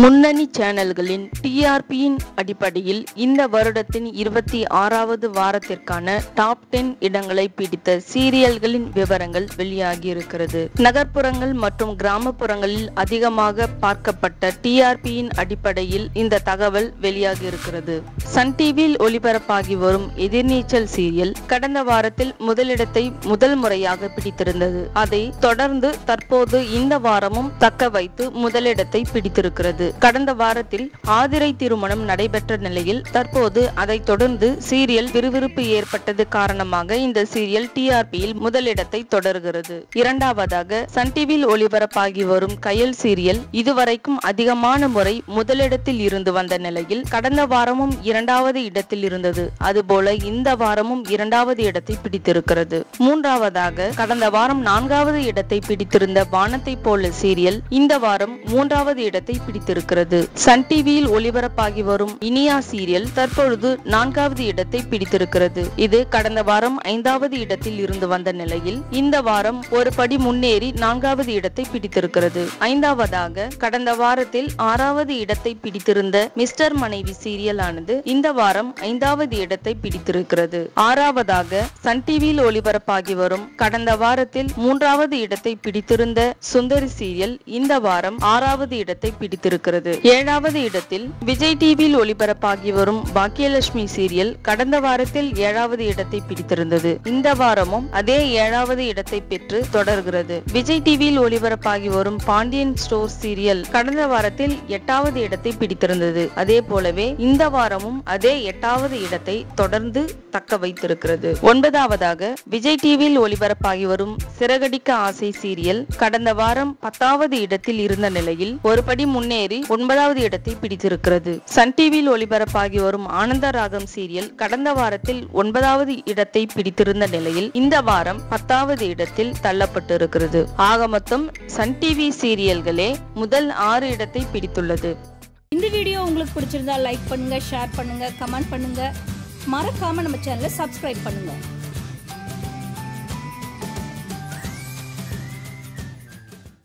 முன்னணி சேனல்களின் டிஆர்பியின் அடிப்படையில் இந்த வருடத்தின் இருபத்தி ஆறாவது வாரத்திற்கான டாப் டென் இடங்களை பிடித்த சீரியல்களின் விவரங்கள் வெளியாகியிருக்கிறது நகர்ப்புறங்கள் மற்றும் கிராமப்புறங்களில் அதிகமாக பார்க்கப்பட்ட டிஆர்பியின் அடிப்படையில் இந்த தகவல் வெளியாகியிருக்கிறது சன் டிவியில் ஒளிபரப்பாகி வரும் எதிர்நீச்சல் சீரியல் கடந்த வாரத்தில் முதலிடத்தை முதல் முறையாக பிடித்திருந்தது அதை தொடர்ந்து தற்போது இந்த வாரமும் தக்க வைத்து முதலிடத்தை பிடித்திருக்கிறது கடந்த வாரத்தில் ஆதிரை திருமணம் நடைபெற்ற நிலையில் தற்போது அதைத் தொடர்ந்து சீரியல் விறுவிறுப்பு ஏற்பட்டது காரணமாக இந்த சீரியல் டிஆர்பியில் முதலிடத்தை தொடர்கிறது இரண்டாவதாக சன் டிவியில் ஒளிபரப்பாகி வரும் கயல் சீரியல் இதுவரைக்கும் அதிகமான முறை முதலிடத்தில் இருந்து வந்த நிலையில் கடந்த வாரமும் இரண்டாவது இடத்தில் இருந்தது அதுபோல இந்த வாரமும் இரண்டாவது இடத்தை பிடித்திருக்கிறது மூன்றாவதாக கடந்த வாரம் நான்காவது இடத்தை பிடித்திருந்த வானத்தை போல சீரியல் இந்த வாரம் மூன்றாவது இடத்தை பிடித்திருக்கிறது சன் டிவியில் ஒளிபரப்பாகி வரும் இனியா சீரியல் தற்பொழுது நான்காவது இடத்தை பிடித்திருக்கிறது இது கடந்த வாரம் ஐந்தாவது இடத்தில் இருந்து வந்த நிலையில் இந்த வாரம் ஒரு படி முன்னேறி நான்காவது இடத்தை பிடித்திருக்கிறது ஐந்தாவதாக கடந்த வாரத்தில் ஆறாவது இடத்தை பிடித்திருந்த மிஸ்டர் மனைவி சீரியல் ஆனது இந்த வாரம் ஐந்தாவது இடத்தை பிடித்திருக்கிறது ஆறாவதாக சன் டிவியில் ஒளிபரப்பாகி வரும் கடந்த வாரத்தில் மூன்றாவது இடத்தை பிடித்திருந்த சுந்தரி சீரியல் இந்த வாரம் ஆறாவது இடத்தை பிடித்திருக்கிறது ஏழாவது இடத்தில் விஜய் டிவியில் ஒளிபரப்பாகி வரும் பாக்கியலட்சுமி சீரியல் கடந்த வாரத்தில் ஏழாவது இடத்தை பிடித்திருந்தது இந்த வாரமும் அதே ஏழாவது இடத்தை பெற்று தொடர்கிறது விஜய் டிவியில் ஒளிபரப்பாகி வரும் பாண்டியன் ஸ்டோர் சீரியல் கடந்த வாரத்தில் எட்டாவது இடத்தை பிடித்திருந்தது அதே போலவே இந்த வாரமும் அதே எட்டாவது இடத்தை தொடர்ந்து தக்க வைத்திருக்கிறது ஒன்பதாவதாக விஜய் டிவியில் ஒளிபரப்பாகி வரும் சிறகடிக்க ஆசை சீரியல் கடந்த வாரம் பத்தாவது இடத்தில் இருந்த நிலையில் ஒரு படி முன்னேறி ஒன்பதாவது இடத்தை பிடித்திருக்கிறது சன் டிவியில் ஒளிபரப்பாகி வரும் ஆனந்த ராகம் சீரியல் கடந்த வாரத்தில் ஒன்பதாவது இடத்தை பிடித்திருந்த நிலையில் இந்த வாரம் பத்தாவது இடத்தில் தள்ளப்பட்டிருக்கிறது ஆக மொத்தம் சன் டிவி சீரியல்களே முதல் ஆறு இடத்தை பிடித்துள்ளது இந்த வீடியோ உங்களுக்கு பிடிச்சிருந்தா லைக் பண்ணுங்க ஷேர் பண்ணுங்க கமெண்ட் பண்ணுங்க மறக்காம நம்ம சேனலை சப்ஸ்கிரைப் பண்ணுங்க